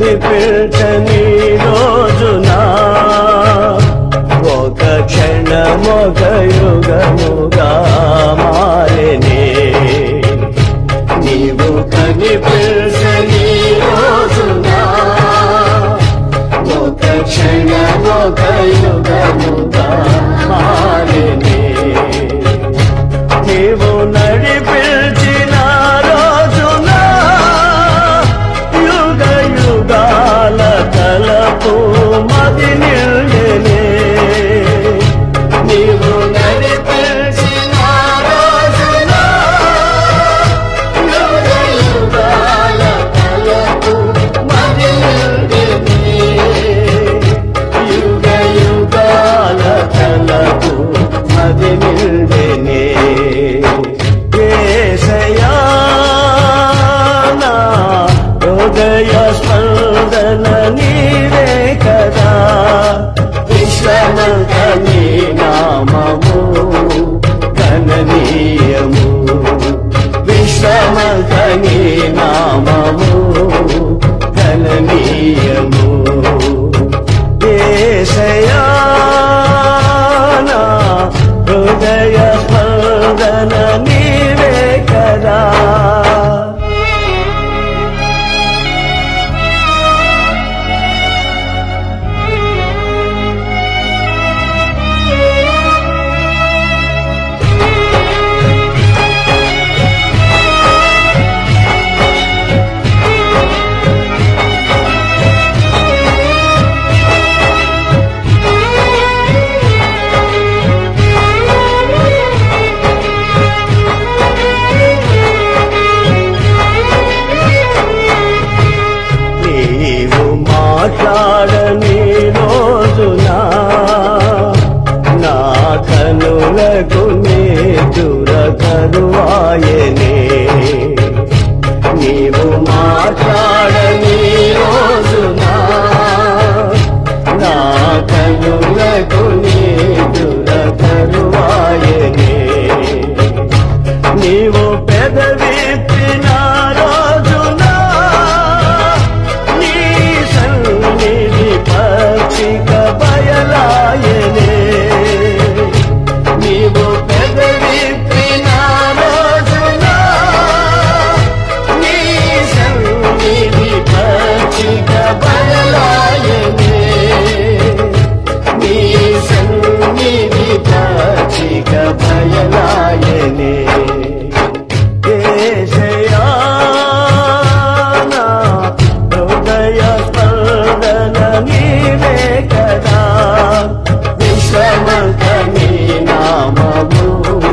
కనిపించని రోజున ఒక క్షణమొక యుగముగా మారినే నీవు కనిపించని రోజున ఒక క్షణమొక యుగముగా మారినే నీవు నడిపించిన రోజున యుగ యుగాల తలపు మది నిండినే నీవు నడిపించిన రోజున యుగ యుగాల తలపు మది నిండినే యుగ యుగాల తలపు మది నిండినే ఏసయ్యా నా హృదయ స్పందన నీవే కదా విశ్వమంత నీ నామము గణనీయము విశ్వమంత నీ నామము గణనీయము ఏసయ్యా నా హృదయ స్పందన నీవే కదా నీవు మాట్లాడని రోజున నా కనులకు నే దురకరువాయనే నీవు మాట్లాడని రోజున నా కనులకు నే దురకరువాయనే నీవు పెదవిప్పిన రోజున నీ సన్నిధి పక్షిక బయలాయనే నీవు పెదవిప్పిన రోజున నీ సన్నిధి పక్షిక బయలాయనే నీ సన్నిధి పక్షిక బయలాయనే ఏసయ్యా నా హృదయ స్పందన నీవే కదా విశ్వమంత నీ నామము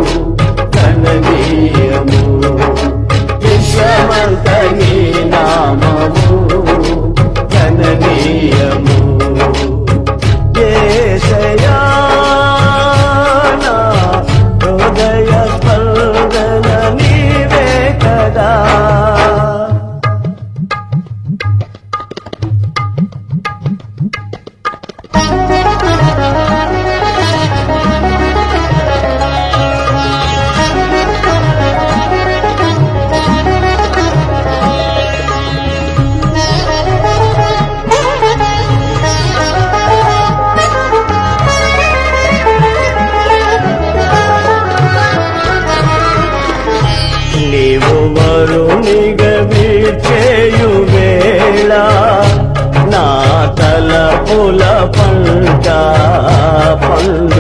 గణనీయము విశ్వమంత నీ నామము గణనీయము ఏసయ్యా నా హృదయ స్పందన నీవే కదా నీవు వరునిగ వీచేయు వేళ నా తలపుల పంట పండు